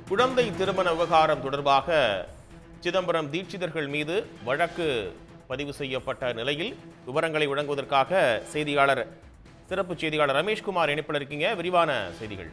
குழந்தை திருமண விவகாரம் தொடர்பாக சிதம்பரம் தீட்சிதர்கள் மீது வழக்கு பதிவு செய்யப்பட்ட நிலையில் விவரங்களை வழங்குவதற்காக செய்தியாளர் சிறப்பு செய்தியாளர் ரமேஷ்குமார் இணைப்பில் இருக்கீங்க விரிவான செய்திகள்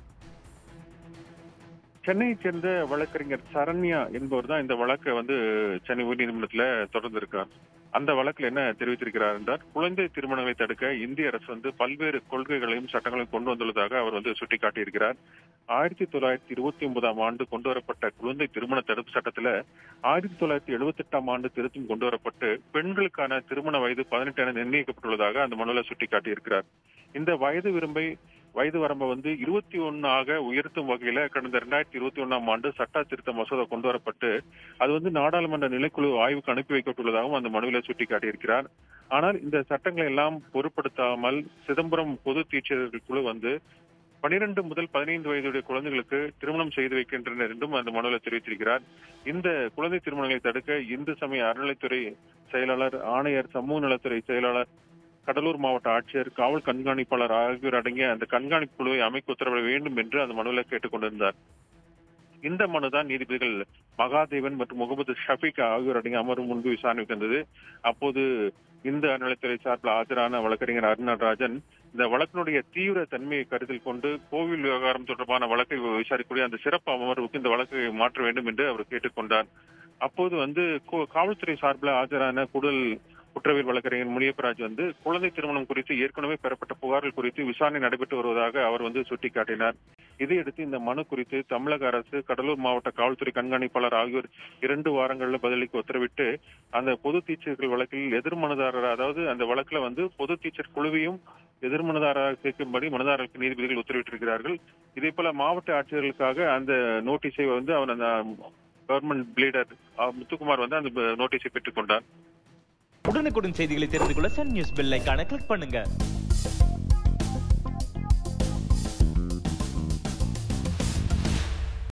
சென்னையைச் சேர்ந்த வழக்கறிஞர் சரண்யா என்பவர் தான் இந்த வழக்கை வந்து சென்னை உயர்நீதிமன்றத்துல தொடர்ந்து இருக்கார் அந்த வழக்குல என்ன தெரிவித்திருக்கிறார் என்றால் குழந்தை திருமணங்களை தடுக்க இந்திய அரசு வந்து பல்வேறு கொள்கைகளையும் சட்டங்களையும் கொண்டு வந்துள்ளதாக அவர் வந்து சுட்டிக்காட்டியிருக்கிறார் ஆயிரத்தி தொள்ளாயிரத்தி இருபத்தி ஒன்பதாம் ஆண்டு கொண்டு வரப்பட்ட குழந்தை திருமண தடுப்பு சட்டத்துல ஆயிரத்தி தொள்ளாயிரத்தி எழுபத்தி எட்டாம் ஆண்டு திருத்தம் கொண்டு வரப்பட்டு பெண்களுக்கான திருமண வயது பதினெட்டு என நிர்ணயிக்கப்பட்டுள்ளதாக அந்த மனுவில் சுட்டிக்காட்டியிருக்கிறார் இந்த வயது விரும்பை வயது வரம்பை வந்து இருபத்தி ஒன்னாக உயர்த்தும் வகையில கடந்த இரண்டாயிரத்தி இருபத்தி ஒன்னாம் ஆண்டு சட்ட திருத்த மசோதா கொண்டு வரப்பட்டு அது வந்து நாடாளுமன்ற நிலைக்குழு ஆய்வுக்கு அனுப்பி வைக்கப்பட்டுள்ளதாகவும் அந்த மனுவில் சுட்டிக்காட்டியிருக்கிறார் ஆனால் இந்த சட்டங்களை எல்லாம் பொருட்படுத்தாமல் சிதம்பரம் பொது தீட்சிதர்கள் குழு வந்து பனிரெண்டு முதல் பதினைந்து வயதுடைய குழந்தைகளுக்கு திருமணம் செய்து வைக்கின்றனர் என்றும் அந்த மனுவில் தெரிவித்திருக்கிறார் இந்த குழந்தை திருமணங்களை தடுக்க இந்து சமய அறநிலைத்துறை செயலாளர் ஆணையர் சமூக நலத்துறை செயலாளர் கடலூர் மாவட்ட ஆட்சியர் காவல் கண்காணிப்பாளர் ஆகியோர் அடங்கிய அந்த கண்காணிப்பு குழுவை அமைக்க உத்தரவிட வேண்டும் என்று அந்த மனுவில் கேட்டுக் கொண்டிருந்தார் இந்த மனுதான் நீதிபதிகள் மகாதேவன் மற்றும் முகமது ஷஃபீக் ஆகியோர் அடங்கிய அமர்வு முன்பு விசாரணைக்கு வந்தது அப்போது இந்த அறநிலைத்துறை சார்பில் ஆஜரான வழக்கறிஞர் அருணராஜன் இந்த வழக்கினுடைய தீவிர தன்மையை கருத்தில் கொண்டு கோவில் விவகாரம் தொடர்பான வழக்கை விசாரிக்கக்கூடிய அந்த சிறப்பு அமர்வுக்கு இந்த வழக்கை மாற்ற வேண்டும் என்று அவர் கேட்டுக்கொண்டார் அப்போது வந்து கோ- காவல்துறை சார்பில் ஆஜரான கூடுதல் குற்றவியல் வழக்கறிஞர் முனியப்பராஜ் வந்து குழந்தை திருமணம் குறித்து ஏற்கனவே பெறப்பட்ட புகார்கள் குறித்து விசாரணை நடைபெற்று வருவதாக அவர் வந்து சுட்டிக்காட்டினார் இதையடுத்து இந்த மனு குறித்து தமிழக அரசு கடலூர் மாவட்ட காவல்துறை கண்காணிப்பாளர் ஆகியோர் இரண்டு வாரங்களில் பதிலளிக்க உத்தரவிட்டு அந்த பொது தீட்சர்கள் வழக்கில் எதிர் மனுதாரர் அதாவது அந்த வழக்குல வந்து பொது டீச்சர் குழுவையும் எதிர் மனுதாரராக சேர்க்கும்படி மனுதாரருக்கு நீதிபதிகள் உத்தரவிட்டிருக்கிறார்கள் இதே போல மாவட்ட ஆட்சியர்களுக்காக அந்த நோட்டீஸை வந்து அவர் அந்த கவர்மெண்ட் பிளீடர் முத்துக்குமார் வந்து அந்த நோட்டீஸை பெற்றுக்கொண்டார் உடனுக்குடன் செய்திகளை தெரிந்து கொள்ள சன் நியூஸ் பெல் ஐகானை கிளிக் பண்ணுங்க